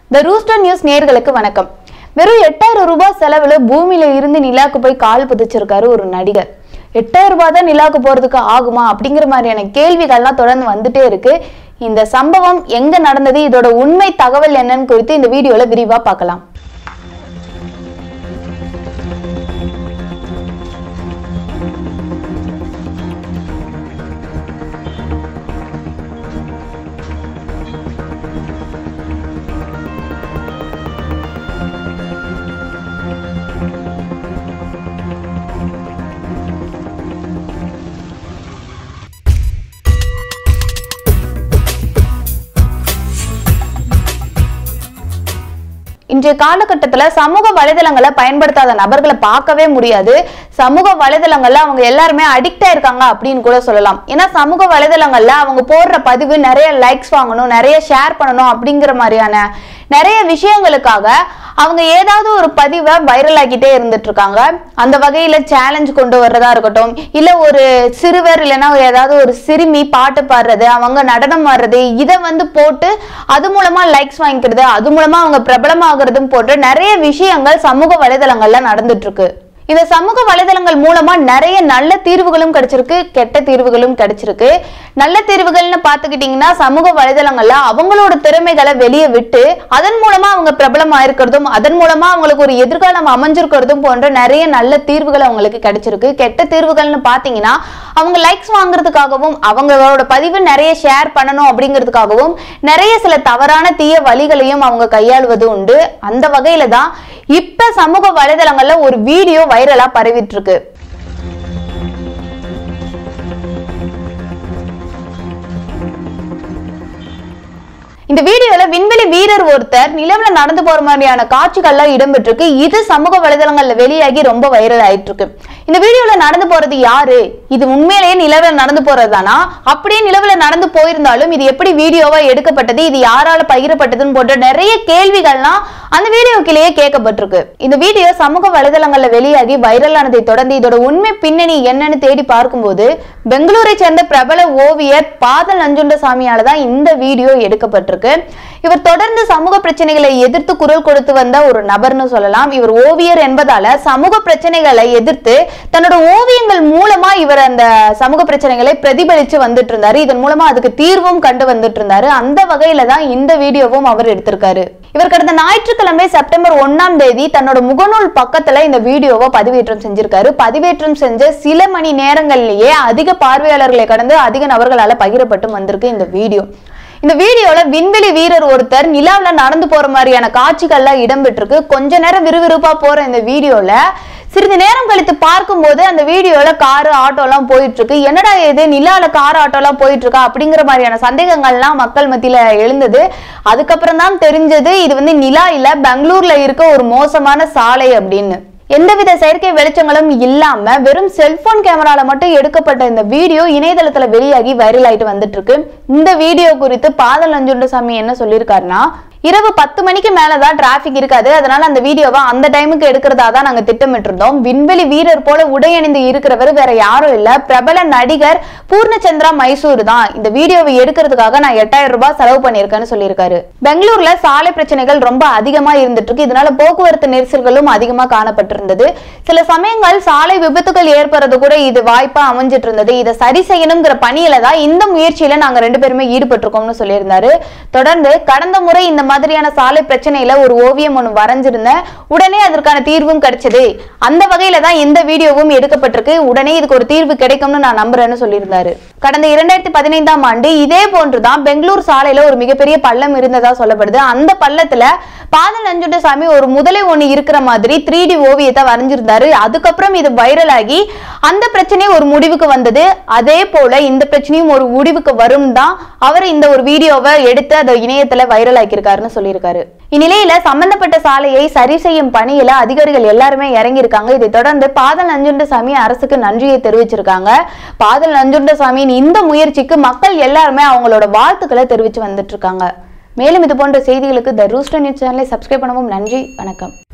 த Rooster news நேர்களுக்கு வணக்கம் வெறும் எட்டாயிரம் ரூபாய் செலவுல பூமியில இருந்து நிலாக்கு போய் கால் புதைச்சிருக்காரு ஒரு நடிகர் எட்டாயிரம் ரூபாய் தான் நிலாக்கு போறதுக்கு ஆகுமா அப்படிங்கிற மாதிரியான கேள்விகள்லாம் தொடர்ந்து வந்துட்டே இருக்கு இந்த சம்பவம் எங்க நடந்தது இதோட உண்மை தகவல் என்னன்னு குறித்து இந்த வீடியோல விரிவா பார்க்கலாம் இன்றைய காலகட்டத்துல சமூக வலைதளங்களை பயன்படுத்தாத நபர்களை பார்க்கவே முடியாது சமூக வலைதளங்கள்ல அவங்க எல்லாருமே அடிக்ட் ஆயிருக்காங்க அப்படின்னு கூட சொல்லலாம் ஏன்னா சமூக வலைதளங்கள்ல அவங்க போடுற பதிவு நிறைய லைக்ஸ் வாங்கணும் நிறைய ஷேர் பண்ணணும் அப்படிங்கிற மாதிரியான நிறைய விஷயங்களுக்காக அவங்க ஏதாவது ஒரு பதிவை வைரல் ஆக்கிட்டே இருந்துட்டு இருக்காங்க அந்த வகையில சேலஞ்ச் கொண்டு வர்றதா இருக்கட்டும் இல்ல ஒரு சிறுவர் இல்லைன்னா ஏதாவது ஒரு சிறுமி பாட்டு பாடுறது அவங்க நடனம் ஆடுறது இதை வந்து போட்டு அது மூலமா லைக்ஸ் வாங்கிக்கிறது அது மூலமா அவங்க பிரபலமாகிறதும் போன்ற நிறைய விஷயங்கள் சமூக வலைதளங்கள்ல நடந்துட்டு இருக்கு இந்த சமூக வலைதளங்கள் மூலமா நிறைய நல்ல தீர்வுகளும் கிடைச்சிருக்கு கெட்ட தீர்வுகளும் கிடைச்சிருக்கு நல்ல தீர்வுகள்னு பார்த்துக்கிட்டிங்கன்னா சமூக வலைதளங்கள்ல அவங்களோட திறமைகளை வெளியே விட்டு அதன் மூலமா அவங்க பிரபலமா இருக்கிறதும் அதன் மூலமா அவங்களுக்கு ஒரு எதிர்காலம் அமைஞ்சிருக்கிறதும் போன்ற நிறைய நல்ல தீர்வுகள் அவங்களுக்கு கிடைச்சிருக்கு கெட்ட தீர்வுகள்னு பார்த்தீங்கன்னா அவங்க லைக்ஸ் வாங்குறதுக்காகவும் அவங்களோட பதிவு நிறைய ஷேர் பண்ணணும் அப்படிங்கிறதுக்காகவும் நிறைய சில தவறான தீய வழிகளையும் அவங்க கையாளுவது உண்டு அந்த வகையில தான் இப்ப சமூக வலைதளங்கள்ல ஒரு வீடியோ வைரலா பரவிட்டு இருக்கு இந்த வீடியோல விண்வெளி வீரர் ஒருத்தர் நிலவுல நடந்து போற மாதிரியான காட்சிகள்லாம் இடம்பெற்றிருக்கு இது சமூக வலைதளங்கள்ல வெளியாகி ரொம்ப வைரல் ஆயிட்டு இருக்கு இந்த வீடியோல நடந்து போறது யாரு இது உண்மையிலேயே நிலவுல நடந்து போறதுதானா அப்படியே நிலவுல நடந்து போயிருந்தாலும் இது எப்படி வீடியோவா எடுக்கப்பட்டது இது யாரால பகிரப்பட்டதுன்னு போன்ற நிறைய கேள்விகள்லாம் அந்த வீடியோக்கிலேயே கேட்கப்பட்டிருக்கு இந்த வீடியோ சமூக வலைதளங்கள்ல வெளியாகி வைரல் ஆனதை தொடர்ந்து இதோட உண்மை பின்னணி என்னன்னு தேடி பார்க்கும்போது பெங்களூரை சேர்ந்த பிரபல ஓவியர் பாதல் நஞ்சுண்டசாமியால தான் இந்த வீடியோ எடுக்கப்பட்டிருக்கு இவர் தொடர்ந்து சமூக பிரச்சனைகளை எதிர்த்து குரல் கொடுத்து வந்த ஒரு நபர்னு சொல்லலாம் இவர் ஓவியர் என்பதால சமூக பிரச்சனைகளை எதிர்த்து தன்னோட ஓவியங்கள் மூலமா இவர் அந்த சமூக பிரச்சனைகளை பிரதிபலிச்சு வந்துட்டு இருந்தாரு இதன் மூலமா அதுக்கு தீர்வும் கண்டு வந்துட்டு இருந்தாரு அந்த வகையில தான் இந்த வீடியோவும் அவர் எடுத்திருக்காரு இவர் கடந்த ஞாயிற்றுக்கிழமை செப்டம்பர் ஒன்னாம் தேதி தன்னோட முகநூல் பக்கத்துல இந்த வீடியோவை பதிவேற்றம் செஞ்சிருக்காரு பதிவேற்றம் செஞ்ச சில மணி நேரங்கள்லயே அதிக பார்வையாளர்களை கடந்து அதிக நபர்களால பகிரப்பட்டு வந்திருக்கு இந்த வீடியோ இந்த வீடியோல விண்வெளி வீரர் ஒருத்தர் நிலாவுல நடந்து போற மாதிரியான காட்சிகள்லாம் இடம்பெற்றிருக்கு கொஞ்ச நேரம் விறுவிறுப்பா போற இந்த வீடியோல சிறிது நேரம் கழித்து பார்க்கும்போது அந்த வீடியோல காரு ஆட்டோ எல்லாம் போயிட்டு இருக்கு என்னடா இது நிலால கார் ஆட்டோ எல்லாம் போயிட்டு இருக்கா அப்படிங்கிற மாதிரியான சந்தேகங்கள்லாம் மக்கள் மத்தியில எழுந்தது அதுக்கப்புறம் தான் தெரிஞ்சது இது வந்து நிலா இல்ல பெங்களூர்ல இருக்க ஒரு மோசமான சாலை அப்படின்னு எந்தவித செயற்கை வெளிச்சங்களும் இல்லாம வெறும் செல்போன் கேமரால மட்டும் எடுக்கப்பட்ட இந்த வீடியோ இணையதளத்துல வெளியாகி வைரல் ஆயிட்டு வந்துட்டு இருக்கு இந்த வீடியோ குறித்து பாதல் நஞ்சுண்டசாமி என்ன சொல்லியிருக்காருன்னா இரவு பத்து மணிக்கு மேலதான் டிராபிக் இருக்காது அதனால அந்த வீடியோவை அந்த டைமுக்கு எடுக்கிறதா தான் நாங்க திட்டமிட்டிருந்தோம் விண்வெளி வீரர் போல உடையணிந்து இருக்கிறவர் வேற யாரும் இல்ல பிரபல நடிகர் பூர்ணச்சந்திரா மைசூர் தான் இந்த வீடியோவை எடுக்கிறதுக்காக நான் எட்டாயிரம் ரூபாய் செலவு பண்ணியிருக்கேன்னு சொல்லியிருக்காரு பெங்களூர்ல சாலை பிரச்சனைகள் ரொம்ப அதிகமா இருந்துட்டு இருக்கு இதனால போக்குவரத்து நெரிசல்களும் அதிகமா காணப்பட்டிருந்தது சில சமயங்கள் சாலை விபத்துகள் ஏற்படுறது கூட இது வாய்ப்பா அமைஞ்சிட்டு இருந்தது இதை சரி செய்யணுங்கிற பணியில தான் இந்த முயற்சியில நாங்க ரெண்டு பேருமே ஈடுபட்டிருக்கோம்னு சொல்லியிருந்தாரு தொடர்ந்து கடந்த முறை இந்த மாதிரியான சாலை பிரச்சனையில ஒரு ஓவியம் ஒன்று வரைஞ்சிருந்தேன் உடனே அதற்கான தீர்வும் கிடைச்சது அந்த வகையில தான் இந்த வீடியோவும் எடுக்கப்பட்டிருக்கு உடனே இதுக்கு ஒரு தீர்வு கிடைக்கும்னு நான் நம்புறேன்னு சொல்லியிருந்தாரு கடந்த இரண்டாயிரத்தி பதினைந்தாம் ஆண்டு இதே போன்றுதான் பெங்களூர் சாலையில ஒரு மிகப்பெரிய பள்ளம் இருந்ததா சொல்லப்படுது அந்த பள்ளத்துல பாதல் நஞ்சுண்டசாமி ஒரு முதலை ஒண்ணு இருக்கிற மாதிரி த்ரீ டி ஓவியத்தை வரைஞ்சிருந்தாரு அதுக்கப்புறம் இது வைரல் ஆகி அந்த பிரச்சனை ஒரு முடிவுக்கு வந்தது அதே போல இந்த பிரச்சனையும் ஒரு முடிவுக்கு வரும் தான் அவர் இந்த ஒரு வீடியோவை எடுத்து அதை இணையத்துல வைரல் ஆக்கியிருக்காருன்னு சொல்லியிருக்காரு இந்நிலையில சம்பந்தப்பட்ட சாலையை சரி செய்யும் பணியில அதிகாரிகள் எல்லாருமே இறங்கி இருக்காங்க இதை தொடர்ந்து பாதல் நஞ்சுண்டசாமி அரசுக்கு நன்றியை தெரிவிச்சிருக்காங்க பாதல் நஞ்சுண்டசாமியின் இந்த முயற்சிக்கு மக்கள் எல்லாருமே அவங்களோட வாழ்த்துக்களை தெரிவிச்சு வந்துட்டு இருக்காங்க மேலும் இது போன்ற செய்திகளுக்கு த ரூஸ்டர் நியூஸ் சேனலை சப்ஸ்கிரைப் பண்ணவும் நன்றி வணக்கம்